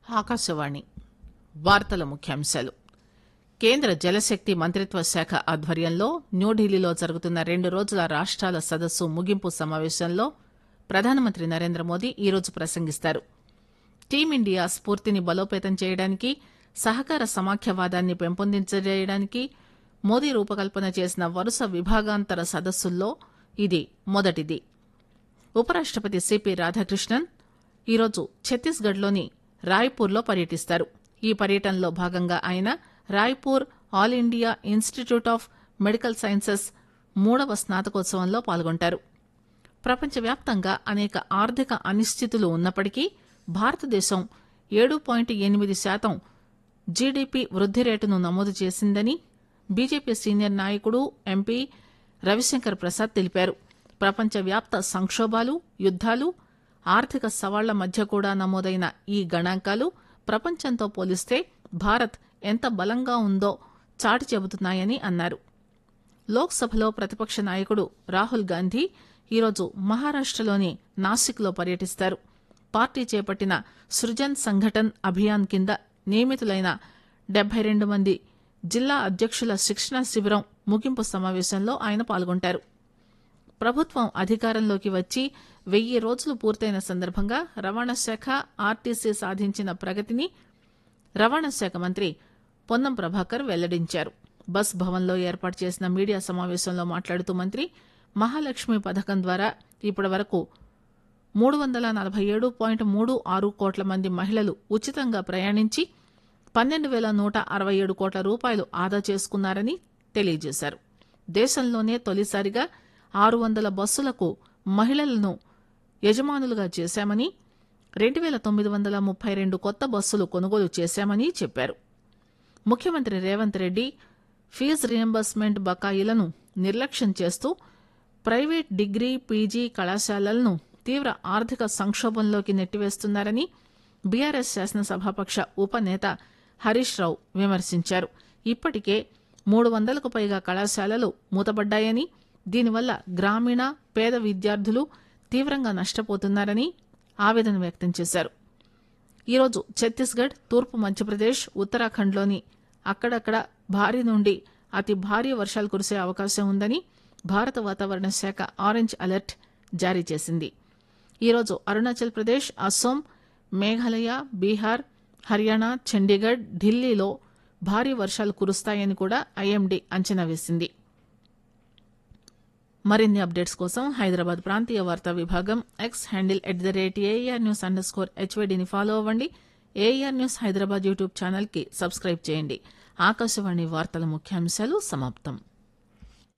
ఆకాశవాణి వార్తల ముఖ్యాంశాలు కేంద్ర జలశక్తి మంత్రిత్వ శాఖ ఆధ్వర్యంలో న్యూఢిల్లీలో జరుగుతున్న రెండు రోజుల రాష్టాల సదస్సు ముగింపు సమావేశంలో ప్రధానమంత్రి నరేంద్ర మోదీ ఈరోజు ప్రసంగిస్తారు టీమిండియా స్ఫూర్తిని బలోపేతం చేయడానికి సహకార సమాఖ్యవాదాన్ని పెంపొందించడానికి మోదీ రూపకల్పన చేసిన వరుస విభాగాంతర సదస్సుల్లో ఇది మొదటిది ఉపరాష్టపతి సిపి రాధాకృష్ణన్ ఈరోజు ఛత్తీస్గఢ్లోని రాయ్పూర్లో పర్యటిస్తారు ఈ పర్యటనలో భాగంగా ఆయన Raipur all India institute of medical sciences మూడవ స్నాతకోత్సవంలో పాల్గొంటారు ప్రపంచవ్యాప్తంగా అనేక ఆర్థిక అనిశ్చితులు ఉన్నప్పటికీ భారతదేశం ఏడు పాయింట్ ఎనిమిది శాతం జీడీపీ వృద్ది రేటును నమోదు చేసిందని బీజేపీ సీనియర్ నాయకుడు ఎంపీ రవిశంకర్ ప్రసాద్ తెలిపారు ప్రపంచవ్యాప్త సంక్షోభాలు యుద్దాలు ఆర్థిక సవాళ్ల మధ్య కూడా నమోదైన ఈ గణాంకాలు ప్రపంచంతో పోలిస్తే భారత్ ఎంత బలంగా ఉందో చాటి చెబుతున్నాయని అన్నారు లోక్సభలో ప్రతిపక్ష నాయకుడు రాహుల్ గాంధీ ఈరోజు మహారాష్టలోని నాసిక్లో పర్యటిస్తారు పార్టీ చేపట్టిన సృజన్ సంఘటన్ అభియాన్ కింద నియమితులైన డెబ్బై రెండు మంది జిల్లా అధ్యక్షుల శిక్షణ శిబిరం ముగింపు సమావేశంలో ఆయన పాల్గొంటారు ప్రభుత్వం అధికారంలోకి వచ్చి వెయ్యి రోజులు పూర్తయిన సందర్భంగా రవాణా శాఖ ఆర్టీసీ సాధించిన ప్రగతిని రవాణా శాఖ మంత్రి పొన్నం ప్రభాకర్ వెల్లడించారు బస్ భవన్లో ఏర్పాటు చేసిన మీడియా సమావేశంలో మాట్లాడుతూ మంత్రి మహాలక్ష్మి పథకం ద్వారా ఇప్పటి వరకు మూడు వందల నలభై ఏడు పాయింట్ మూడు ఆరు కోట్ల మంది మహిళలు ఉచితంగా ప్రయాణించి పన్నెండు వేల నూట అరవై ఏడు కోట్ల రూపాయలు ఆదా చేసుకున్నారని తెలియజేశారు దేశంలోనే తొలిసారిగా ఆరు వందల బస్సులకు మహిళలను యజమానులుగా చేశామని రెండు వేల తొమ్మిది వందల ముప్పై రెండు కొత్త బస్సులు కొనుగోలు చేశామని చెప్పారు ముఖ్యమంత్రి రేవంత్ రెడ్డి ఫీజు రియంబర్స్మెంట్ బకాయిలను నిర్లక్ష్యం చేస్తూ ప్రైవేట్ డిగ్రీ పీజీ కళాశాలలను తీవ్ర ఆర్థిక సంక్షోభంలోకి నెట్టివేస్తున్నారని బీఆర్ఎస్ శాసనసభాపక్ష ఉపనేత హరీష్ రావు విమర్శించారు ఇప్పటికే మూడు వందలకు పైగా కళాశాలలు మూతపడ్డాయని దీనివల్ల గ్రామీణ పేద విద్యార్థులు తీవ్రంగా నష్టపోతున్నారని ఆవేదన వ్యక్తం చేశారు ఈరోజు ఛత్తీస్గఢ్ తూర్పు మధ్యప్రదేశ్ ఉత్తరాఖండ్లోని అక్కడక్కడ భారీ నుండి అతి భారీ వర్షాలు కురిసే అవకాశం ఉందని భారత వాతావరణ శాఖ ఆరెంజ్ అలర్ట్ జారీ చేసింది ఈరోజు అరుణాచల్ ప్రదేశ్ అస్సోం మేఘాలయ బీహార్ హర్యానా చండీగఢ్ ఢిల్లీలో భారీ వర్షాలు కురుస్తాయని కూడా ఐఎండీ అంచనా వేసింది మరిన్ని అప్డేట్స్ కోసం హైదరాబాద్ ప్రాంతీయ వార్తా విభాగం X handle at the rate AR news underscore స్కోర్ హెచ్వైడిని ఫాలో అవ్వండి AR news Hyderabad YouTube channel కి సబ్స్క్రైబ్ చేయండి ఆకాశవాణి వార్తల ముఖ్యాంశాలు సమాప్తం